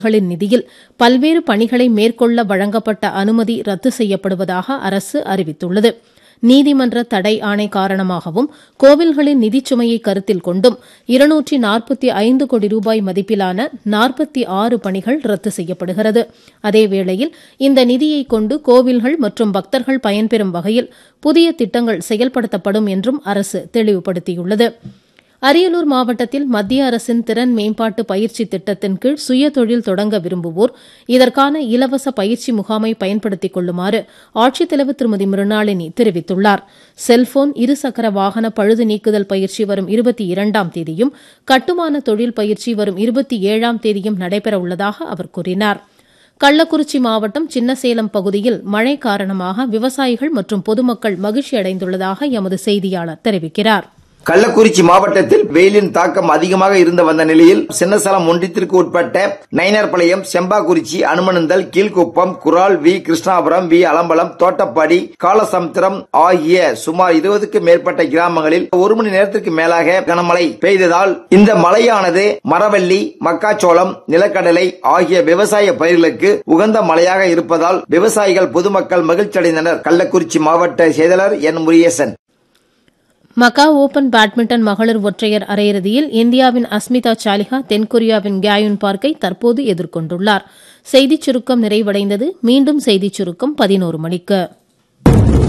களின் நிதியில் பல்வேறு பணிகளை மேற்கொள்ள வழங்கப்பட்ட அனுமதி ரத்து செய்யப்படுவதாக அரசு அறிவித்துள்ளது நீதிமன்ற தடை ஆணை காரணமாகவும் கோவில்களின் நிதிச்சுமையை கருத்தில் கொண்டும் இருநூற்றி நாற்பத்தி ஐந்து கோடி ரூபாய் மதிப்பிலான நாற்பத்தி ஆறு பணிகள் ரத்து செய்யப்படுகிறது அதேவேளையில் இந்த நிதியை கொண்டு கோவில்கள் மற்றும் பக்தர்கள் பயன்பெறும் வகையில் புதிய திட்டங்கள் செயல்படுத்தப்படும் என்றும் அரசு தெளிவுபடுத்தியுள்ளது அரியலூர் மாவட்டத்தில் மத்திய அரசின் திறன் மேம்பாட்டு பயிற்சி திட்டத்தின் கீழ் சுயதொழில் தொடங்க விரும்புவோர் இதற்கான இலவச பயிற்சி முகாமை பயன்படுத்திக் கொள்ளுமாறு ஆட்சித்தலைவர் திருமதி மிருணாளினி தெரிவித்துள்ளார் செல்போன் இருசக்கர வாகன பழுது நீக்குதல் பயிற்சி வரும் இருபத்தி இரண்டாம் தேதியும் கட்டுமான தொழில் பயிற்சி வரும் இருபத்தி ஏழாம் தேதியும் நடைபெற உள்ளதாக அவர் கூறினார் கள்ளக்குறிச்சி மாவட்டம் சின்னசேலம் பகுதியில் மழை காரணமாக விவசாயிகள் மற்றும் பொதுமக்கள் மகிழ்ச்சி அடைந்துள்ளதாக எமது செய்தியாளர் தெரிவிக்கிறார் கள்ளக்குறிச்சி மாவட்டத்தில் வெயிலின் தாக்கம் அதிகமாக இருந்து வந்த நிலையில் சின்னசலம் ஒன்றியத்திற்கு உட்பட்ட நயினார்பாளையம் செம்பாக்குறிச்சி அனுமனந்தல் கீழ்குப்பம் குரால் வி கிருஷ்ணாபுரம் வி அலம்பலம் தோட்டப்பாடி காலசமுத்திரம் ஆகிய சுமார் இருபதுக்கும் மேற்பட்ட கிராமங்களில் ஒரு மணி நேரத்திற்கு மேலாக கனமழை பெய்ததால் இந்த மழையானது மரவள்ளி மக்காச்சோளம் நிலக்கடலை ஆகிய விவசாய பயிர்களுக்கு உகந்த மழையாக இருப்பதால் விவசாயிகள் பொதுமக்கள் மகிழ்ச்சியடைந்தனர் கள்ளக்குறிச்சி மாவட்ட செயலாளர் என் முரியேசன் மக்கா ஓபன் பேட்மிண்டன் மகளிர் ஒற்றையர் அரையிறுதியில் இந்தியாவின் அஸ்மிதா சாலிஹா தென்கொரியாவின் கியாயுன் பார்க்கை தற்போது எதிர்கொண்டுள்ளார் செய்திச் சுருக்கம் நிறைவடைந்தது மீண்டும் செய்திச் சுருக்கம் பதினோரு மணிக்கு